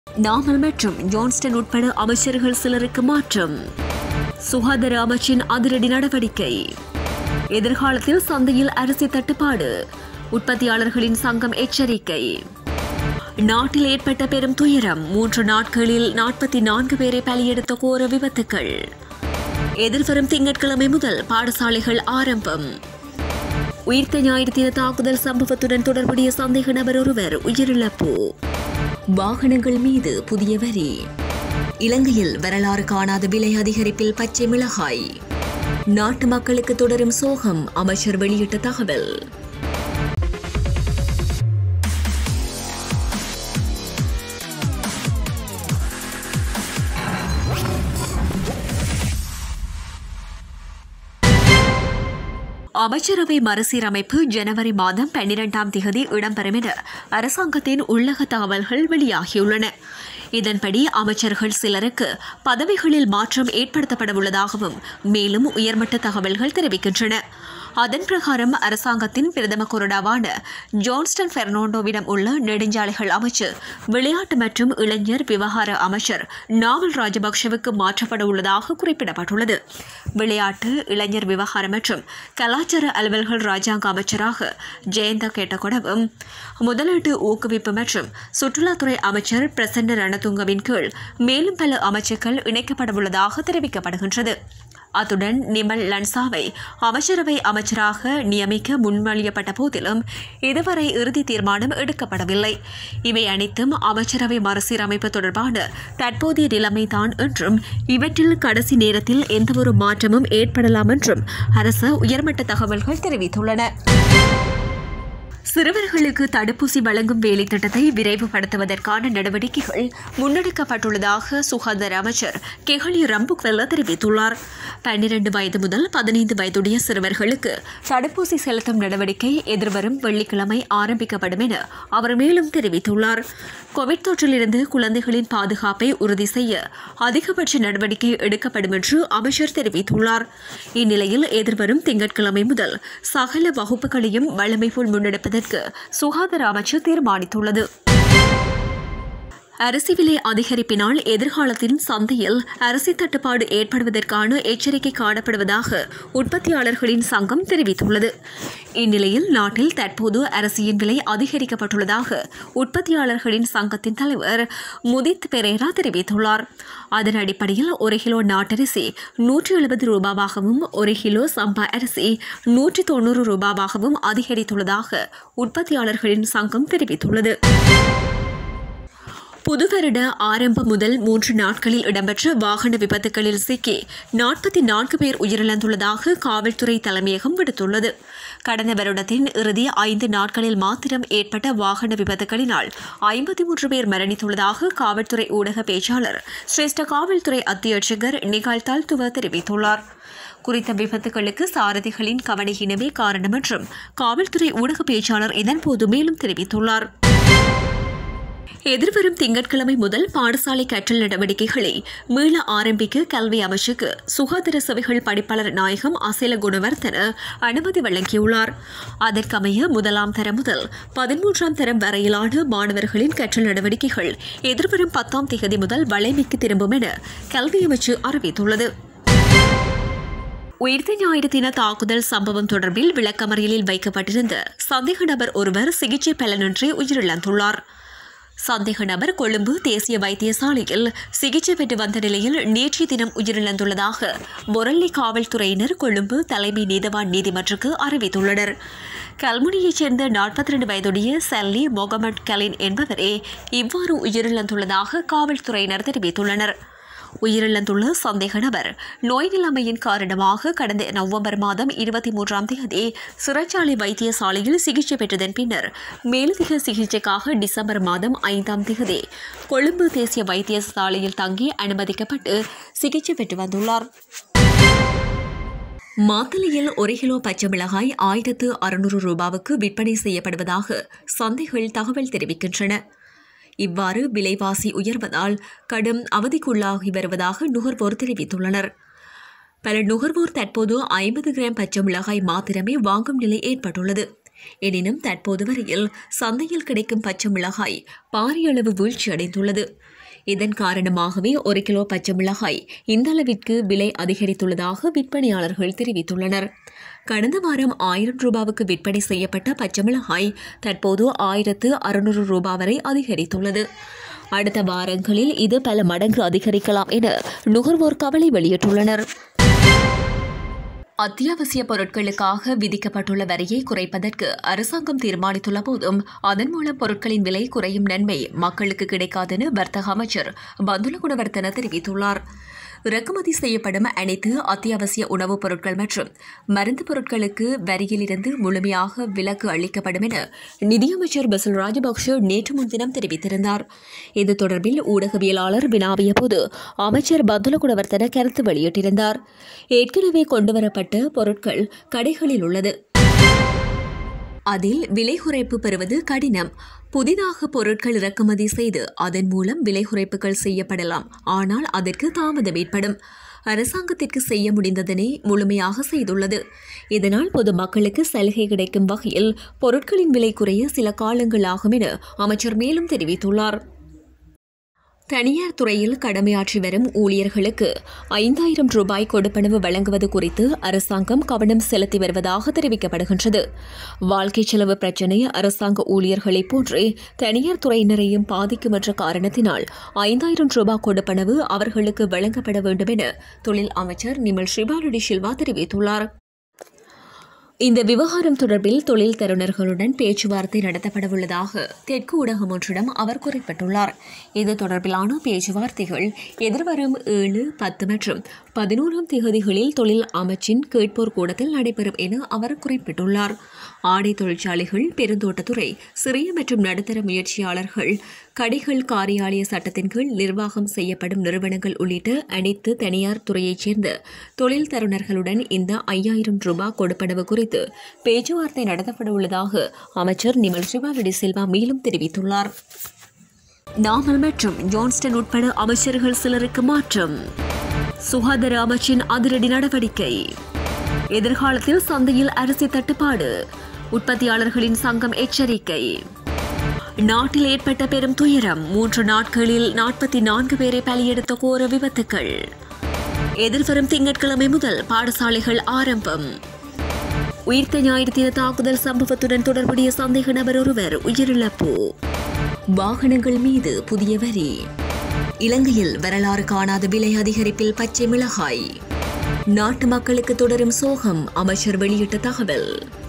நாமல் மற்றும் ஜான்ஸ்டன் உட்பட அமைச்சர்கள் சிலருக்கு மாற்றம் சுகாதார அமைச்சின் அதிரடி நடவடிக்கை எதிர்காலத்தில் சந்தையில் அரிசி தட்டுப்பாடு உற்பத்தியாளர்களின் சங்கம் எச்சரிக்கை நாட்டில் ஏற்பட்ட பெரும் துயரம் மூன்று நாட்களில் நாற்பத்தி நான்கு பேரை பலியெடுத்த கோர விபத்துக்கள் எதிர்வரும் திங்கட்கிழமை முதல் பாடசாலைகள் ஆரம்பம் உயிர்த்த ஞாயிறு தின தாக்குதல் சம்பவத்துடன் தொடர்புடைய சந்தேக நபர் ஒருவர் உயிரிழப்பு வாகனங்கள் மீது புதிய வரி இலங்கையில் வரலாறு காணாத விலை அதிகரிப்பில் பச்சை மிளகாய் நாட்டு மக்களுக்கு தொடரும் சோகம் அமைச்சர் வெளியிட்ட தகவல் அமைச்சரவை மறுசீரமைப்பு ஜனவரி மாதம் பன்னிரெண்டாம் திகதி இடம்பெறும் என அரசாங்கத்தின் உள்ளக தகவல்கள் வெளியாகியுள்ளன இதன்படி அமைச்சர்கள் சிலருக்கு பதவிகளில் மாற்றம் ஏற்படுத்தப்படவுள்ளதாகவும் மேலும் உயர்மட்ட தகவல்கள் தெரிவிக்கின்றன அதன் பிரகாரம் அரசாங்கத்தின் பிரதம கொறடாவான ஜான்ஸ்டன் பெர்னாண்டோவிடம் உள்ள நெடுஞ்சாலைகள் அமைச்சர் விளையாட்டு மற்றும் இளைஞர் விவகார அமைச்சர் நாவல் ராஜபக்ஷவுக்கு மாற்றப்பட உள்ளதாக குறிப்பிடப்பட்டுள்ளது விளையாட்டு இளைஞர் விவகாரம் மற்றும் கலாச்சார அலுவல்கள் ராஜாங்க அமைச்சராக ஜெயந்த கேட்டகொடவும் முதலீட்டு ஊக்குவிப்பு மற்றும் சுற்றுலாத்துறை அமைச்சர் பிரசன்ன ரணதுங்கவின் கீழ் மேலும் பல அமைச்சர்கள் இணைக்கப்படவுள்ளதாக தெரிவிக்கப்படுகின்றது அத்துடன் நிமல் லன்சாவை அமைச்சரவை அமைச்சராக நியமிக்க முன்மொழியப்பட்ட போதிலும் இதுவரை இறுதி தீர்மானம் எடுக்கப்படவில்லை இவை அனைத்தும் அமைச்சரவை மறுசீரமைப்பு தொடர்பான தற்போதைய நிலைமைதான் என்றும் இவற்றில் கடைசி நேரத்தில் எந்தவொரு மாற்றமும் ஏற்படலாம் என்றும் அரசு உயர்மட்ட தகவல்கள் தெரிவித்துள்ளன சிறுவர்களுக்கு தடுப்பூசி வழங்கும் வேலை திட்டத்தை விரைவுபடுத்துவதற்கான நடவடிக்கைகள் முன்னெடுக்கப்பட்டுள்ளதாக சுகாதார அமைச்சர் கெஹலி ரம்புக்வெல்ல தெரிவித்துள்ளார் பன்னிரண்டு வயது முதல் பதினைந்து வயதுடைய சிறுவர்களுக்கு தடுப்பூசி செலுத்தும் நடவடிக்கை எதிர்வரும் வெள்ளிக்கிழமை ஆரம்பிக்கப்படும் என அவர் மேலும் தெரிவித்துள்ளார் கோவிட் தொற்றிலிருந்து குழந்தைகளின் பாதுகாப்பை உறுதி செய்ய அதிகபட்ச நடவடிக்கை எடுக்கப்படும் என்று அமைச்சர் தெரிவித்துள்ளார் இந்நிலையில் எதிர்வரும் திங்கட்கிழமை முதல் சகல வகுப்புகளையும் வழமை போல் முன்னெடுப்பதற்கு சுகாதார அமைச்சு தீர்மானித்துள்ளது அரிசி விலை அதிகரிப்பினால் எதிர்காலத்தில் சந்தையில் அரிசி தட்டுப்பாடு ஏற்படுவதற்கான எச்சரிக்கை காணப்படுவதாக உற்பத்தியாளர்களின் சங்கம் தெரிவித்துள்ளது இந்நிலையில் நாட்டில் தற்போது அரிசியின் விலை அதிகரிக்கப்பட்டுள்ளதாக உற்பத்தியாளர்களின் சங்கத்தின் தலைவர் முதித் பெரேரா தெரிவித்துள்ளார் அதன் அடிப்படையில் ஒரு கிலோ நாட்டரிசி நூற்றி எழுபது ரூபாவாகவும் ஒரு கிலோ சம்பா அரிசி நூற்றி தொண்ணூறு ரூபாவாகவும் அதிகரித்துள்ளதாக உற்பத்தியாளர்களின் சங்கம் தெரிவித்துள்ளது புதுவருட ஆரம்பம் முதல் மூன்று நாட்களில் இடம்பெற்ற வாகன விபத்துகளில் சிக்கி நாற்பத்தி நான்கு பேர் உயிரிழந்துள்ளதாக காவல்துறை தலைமையகம் விடுத்துள்ளது கடந்த வருடத்தின் இறுதி ஐந்து நாட்களில் மாத்திரம் ஏற்பட்ட வாகன விபத்துகளினால் ஐம்பத்தி மூன்று பேர் மரணித்துள்ளதாக காவல்துறை ஊடக பேச்சாளர் சிரேஷ்ட காவல்துறை அத்தியட்சகர் நிகால் தால்துவ தெரிவித்துள்ளார் குறித்த விபத்துகளுக்கு சாரதிகளின் கவனஹீனமே காரணம் என்றும் காவல்துறை ஊடக பேச்சாளர் இதன்போது மேலும் தெரிவித்துள்ளார் எதிர்வரும் திங்கட்கிழமை முதல் பாடசாலை கற்றல் நடவடிக்கைகளை மீள ஆரம்பிக்க கல்வி அமைச்சுக்கு சுகாதார சேவைகள் படிப்பாளர் நாயகம் அசேல குணவர்த்தன அனுமதி வழங்கியுள்ளார் அதற்கமைய முதலாம் தரம் முதல் பதிமூன்றாம் தரம் வரையிலான மாணவர்களின் கற்றல் நடவடிக்கைகள் எதிர்வரும் பத்தாம் தேதி முதல் வளைமைக்கு திரும்பும் என கல்வி அமைச்சு அறிவித்துள்ளது உயிர்த்த ஞாயிறு தின தாக்குதல் சம்பவம் தொடர்பில் விளக்கமறியலில் வைக்கப்பட்டிருந்த சந்தேக நபர் ஒருவர் சிகிச்சை பலனின்றி உயிரிழந்துள்ளார் சந்தேக நபர் கொழும்பு தேசிய வைத்தியசாலையில் சிகிச்சை பெற்று வந்த நிலையில் நேற்றைய தினம் உயிரிழந்துள்ளதாக மொரல்லி காவல்துறையினர் கொழும்பு தலைமை நீதவான் நீதிமன்றக்கு அறிவித்துள்ளனர் கல்முனியைச் சேர்ந்த நாற்பத்தி ரெண்டு வயதுடைய சல்லி மொகமட் கலின் என்பவரே இவ்வாறு உயிரிழந்துள்ளதாக காவல்துறையினர் தெரிவித்துள்ளனர் உயிரிழந்துள்ள சந்தேக நபர் நோய் நிலைமையின் காரணமாக கடந்த நவம்பர் மாதம் இருபத்தி மூன்றாம் தேதி சிறைச்சாலை வைத்தியசாலையில் சிகிச்சை பெற்றதன் பின்னர் மேலதிக சிகிச்சைக்காக டிசம்பர் மாதம் ஐந்தாம் தேதி கொழும்பு தேசிய வைத்தியசாலையில் தங்கி அனுமதிக்கப்பட்டு சிகிச்சை பெற்று வந்துள்ளார் மாத்தளையில் ஒரு கிலோ பச்சை மிளகாய் ஆயிரத்து அறுநூறு ரூபாவுக்கு விற்பனை செய்யப்படுவதாக சந்தைகள் தகவல் தெரிவிக்கின்றன இவ்வாறு விலைவாசி உயர்வதால் கடும் அவதிக்குள்ளாகி வருவதாக நுகர்வோர் தெரிவித்துள்ளனர் பல நுகர்வோர் தற்போது ஐம்பது கிராம் பச்சை மிளகாய் மாத்திரமே வாங்கும் நிலை ஏற்பட்டுள்ளது எனினும் தற்போது வரையில் சந்தையில் கிடைக்கும் பச்சை மிளகாய் பாரிய அளவு வீழ்ச்சி அடைந்துள்ளது இதன் காரணமாகவே ஒரு கிலோ பச்சை மிளகாய் இந்த அளவிற்கு விலை அதிகரித்துள்ளதாக விற்பனையாளர்கள் தெரிவித்துள்ளனர் கடந்த வாரம் ஆயிரம் ரூபாவுக்கு விற்பனை செய்யப்பட்ட பச்சை மிளகாய் தற்போது ஆயிரத்து அறுநூறு ரூபாய் வரை அதிகரித்துள்ளது அடுத்த வாரங்களில் இது பல மடங்கு அதிகரிக்கலாம் என நுகர்வோர் கவலை வெளியிட்டுள்ளனர் அத்தியாவசிய பொருட்களுக்காக விதிக்கப்பட்டுள்ள வரியை குறைப்பதற்கு அரசாங்கம் தீர்மானித்துள்ள போதும் அதன் மூலம் பொருட்களின் விலை குறையும் நன்மை மக்களுக்கு கிடைக்காதென வர்த்தக அமைச்சர் பந்துல குணவர்த்தன தெரிவித்துள்ளார் இறக்குமதி செய்யப்படும் அனைத்து அத்தியாவசிய உணவுப் பொருட்கள் மற்றும் மருந்து பொருட்களுக்கு வரியிலிருந்து முழுமையாக விலக்கு அளிக்கப்படும் என நிதியமைச்சர் பசில் ராஜபக்ஷ நேற்று முன்தினம் தெரிவித்திருந்தார் இது தொடர்பில் ஊடகவியலாளர் வினாவிய போது அமைச்சர் பந்துல குணவர்த்தன கருத்து வெளியிட்டிருந்தார் ஏற்கனவே கொண்டுவரப்பட்ட பொருட்கள் கடைகளில் உள்ளது அதில் விலை குறைப்பு பெறுவது கடினம் புதிதாக பொருட்கள் இறக்குமதி செய்து அதன் மூலம் விலை குறைப்புகள் செய்யப்படலாம் ஆனால் அதற்கு தாமதம் ஏற்படும் அரசாங்கத்திற்கு செய்ய முடிந்ததனை முழுமையாக செய்துள்ளது இதனால் பொதுமக்களுக்கு சலுகை கிடைக்கும் வகையில் பொருட்களின் விலை குறைய சில காலங்கள் ஆகும் என அமைச்சர் மேலும் தெரிவித்துள்ளார் தனியார் துறையில் கடமையாற்றி வரும் ஊழியர்களுக்கு ஐந்தாயிரம் ரூபாய் கொடுப்பனவு வழங்குவது குறித்து அரசாங்கம் கவனம் செலுத்தி வருவதாக தெரிவிக்கப்படுகின்றது வாழ்க்கை செலவு பிரச்சினை அரசாங்க ஊழியர்களைப் போன்றே தனியார் துறையினரையும் பாதிக்கும் என்ற காரணத்தினால் ஐந்தாயிரம் ரூபாய் கொடுப்பனவு அவர்களுக்கு வழங்கப்பட வேண்டும் என தொழில் அமைச்சர் நிமல் ஸ்ரீபாலடி சில்வா தெரிவித்துள்ளார் இந்த விவகாரம் தொடர்பில் தொழில் தருணர்களுடன் பேச்சுவார்த்தை நடத்தப்படவுள்ளதாக தெற்கு ஊடகம் ஒன்றிடம் அவர் குறிப்பிட்டுள்ளார் இது தொடர்பிலான பேச்சுவார்த்தைகள் எதிர்வரும் ஏழு பத்து மற்றும் பதினோராம் தேதிகளில் தொழில் அமைச்சின் கேட்போர் கூடத்தில் நடைபெறும் என அவர் குறிப்பிட்டுள்ளார் ஆடை தொழிற்சாலைகள் பெருந்தோட்டத்துறை சிறிய மற்றும் நடுத்தர முயற்சியாளர்கள் கடைகள் காரியாலய சட்டத்தின் கீழ் நிர்வாகம் செய்யப்படும் நிறுவனங்கள் உள்ளிட்ட அனைத்து தனியார் துறையைச் சேர்ந்த தொழில் தருணர்களுடன் இந்த ஐயாயிரம் ரூபாய் கொடுப்பனவு குறித்து பேச்சுவார்த்தை நடத்தப்பட உள்ளதாக அமைச்சர் நிமல் சிவாலடி சில்வா மேலும் தெரிவித்துள்ளார் நாமல் மற்றும் ஜான்ஸ்டன் உட்பட அமைச்சர்கள் சிலருக்கு மாற்றம் சுகாதார அமைச்சின் அதிரடி நடவடிக்கை எதிர்காலத்தில் சந்தையில் அரிசி தட்டுப்பாடு உற்பத்தியாளர்களின் சங்கம் எச்சரிக்கை நாட்டில் ஏற்பட்ட பெரும் துயரம் மூன்று நாட்களில் நாற்பத்தி நான்கு பேரை பலியெடுத்த கோர விபத்துக்கள் எதிர்வரும் திங்கட்கிழமை முதல் பாடசாலைகள் ஆரம்பம் உயிர்த்த ஞாயிறு தின தாக்குதல் சம்பவத்துடன் தொடர்புடைய சந்தேக நபர் ஒருவர் உயிரிழப்பு வாகனங்கள் மீது புதிய வரி இலங்கையில் வரலாறு காணாத விலை அதிகரிப்பில் பச்சை மிளகாய் நாட்டு மக்களுக்கு தொடரும் சோகம் அமைச்சர் வெளியிட்ட தகவல்